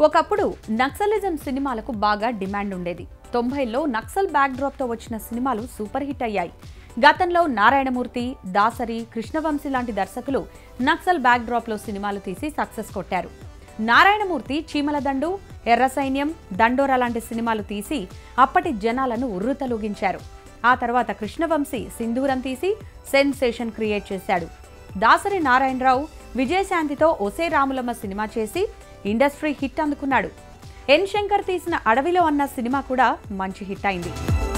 ఒకప్పుడు నక్సలిజం సినిమాలకు బాగా డిమాండ్ ఉండేది తొంభైలో నక్సల్ బ్యాక్డ్రాప్తో వచ్చిన సినిమాలు సూపర్ హిట్ అయ్యాయి గతంలో నారాయణమూర్తి దాసరి కృష్ణవంశీ లాంటి దర్శకులు నక్సల్ బ్యాక్డ్రాప్లో సినిమాలు తీసి సక్సెస్ కొట్టారు నారాయణమూర్తి చీమల దండు ఎర్ర సైన్యం దండోరా లాంటి సినిమాలు తీసి అప్పటి జనాలను ఉర్రుతలూగించారు ఆ తర్వాత కృష్ణవంశీ సింధూరం తీసి సెన్సేషన్ క్రియేట్ చేశాడు దాసరి నారాయణరావు విజయశాంతితో ఒసే రాములమ్మ సినిమా చేసి ఇండస్ట్రీ హిట్ అందుకున్నాడు ఎన్ శంకర్ తీసిన అడవిలో అన్న సినిమా కూడా మంచి హిట్ అయింది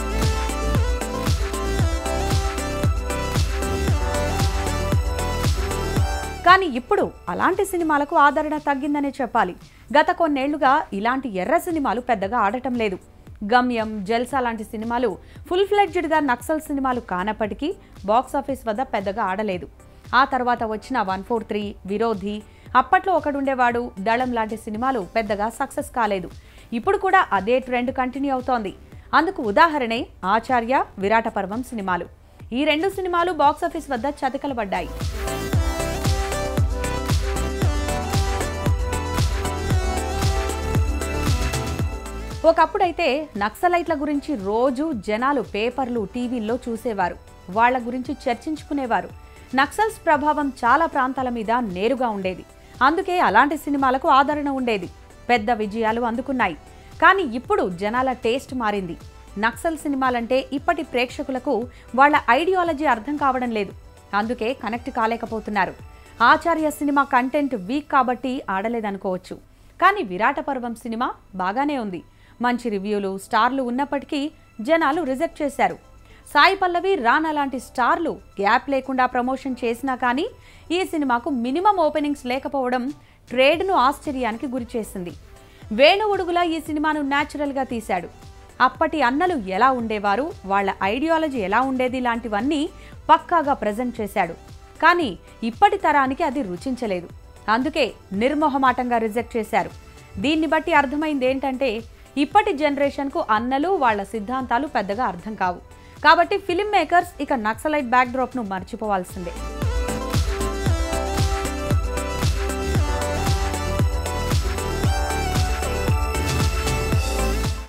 కానీ ఇప్పుడు అలాంటి సినిమాలకు ఆదరణ తగ్గిందనే చెప్పాలి గత కొన్నేళ్లుగా ఇలాంటి ఎర్ర సినిమాలు పెద్దగా ఆడటం లేదు గమ్యం జల్సా లాంటి సినిమాలు ఫుల్ ఫ్లెడ్జ్డ్గా నక్సల్ సినిమాలు కానప్పటికీ బాక్సాఫీస్ వద్ద పెద్దగా ఆడలేదు ఆ తర్వాత వచ్చిన వన్ ఫోర్ త్రీ విరోధి అప్పట్లో ఒకడుండేవాడు దళం లాంటి సినిమాలు పెద్దగా సక్సెస్ కాలేదు ఇప్పుడు కూడా అదే ట్రెండ్ కంటిన్యూ అవుతోంది అందుకు ఉదాహరణే ఆచార్య విరాట పర్వం సినిమాలు ఈ రెండు సినిమాలు బాక్సాఫీస్ వద్ద చతికలబడ్డాయి ఒకప్పుడైతే నక్సలైట్ల గురించి రోజు జనాలు పేపర్లు టీవీల్లో చూసేవారు వాళ్ళ గురించి చర్చించుకునేవారు నక్సల్స్ ప్రభావం చాలా ప్రాంతాల మీద నేరుగా ఉండేది అందుకే అలాంటి సినిమాలకు ఆదరణ ఉండేది పెద్ద విజయాలు అందుకున్నాయి కానీ ఇప్పుడు జనాల టేస్ట్ మారింది నక్సల్ సినిమాలంటే ఇప్పటి ప్రేక్షకులకు వాళ్ళ ఐడియాలజీ అర్థం కావడం లేదు అందుకే కనెక్ట్ కాలేకపోతున్నారు ఆచార్య సినిమా కంటెంట్ వీక్ కాబట్టి ఆడలేదనుకోవచ్చు కానీ విరాట పర్వం సినిమా బాగానే ఉంది మంచి రివ్యూలు స్టార్లు ఉన్నప్పటికీ జనాలు రిజెక్ట్ చేశారు సాయి పల్లవి రానా లాంటి స్టార్లు గ్యాప్ లేకుండా ప్రమోషన్ చేసినా కానీ ఈ సినిమాకు మినిమం ఓపెనింగ్స్ లేకపోవడం ట్రేడ్ను ఆశ్చర్యానికి గురిచేసింది వేణు ఉడుగుల ఈ సినిమాను న్యాచురల్గా తీశాడు అప్పటి అన్నలు ఎలా ఉండేవారు వాళ్ళ ఐడియాలజీ ఎలా ఉండేది లాంటివన్నీ పక్కాగా ప్రజెంట్ చేశాడు కానీ ఇప్పటి తరానికి అది రుచించలేదు అందుకే నిర్మోహమాటంగా రిజెక్ట్ చేశారు దీన్ని బట్టి అర్థమైంది ఏంటంటే ఇప్పటి జనరేషన్కు అన్నలు వాళ్ళ సిద్ధాంతాలు పెద్దగా అర్థం కావు కాబట్టి ఫిల్మ్ మేకర్స్ ఇక నక్సలైట్ బ్యాక్డ్రాప్ను మర్చిపోవాల్సిందే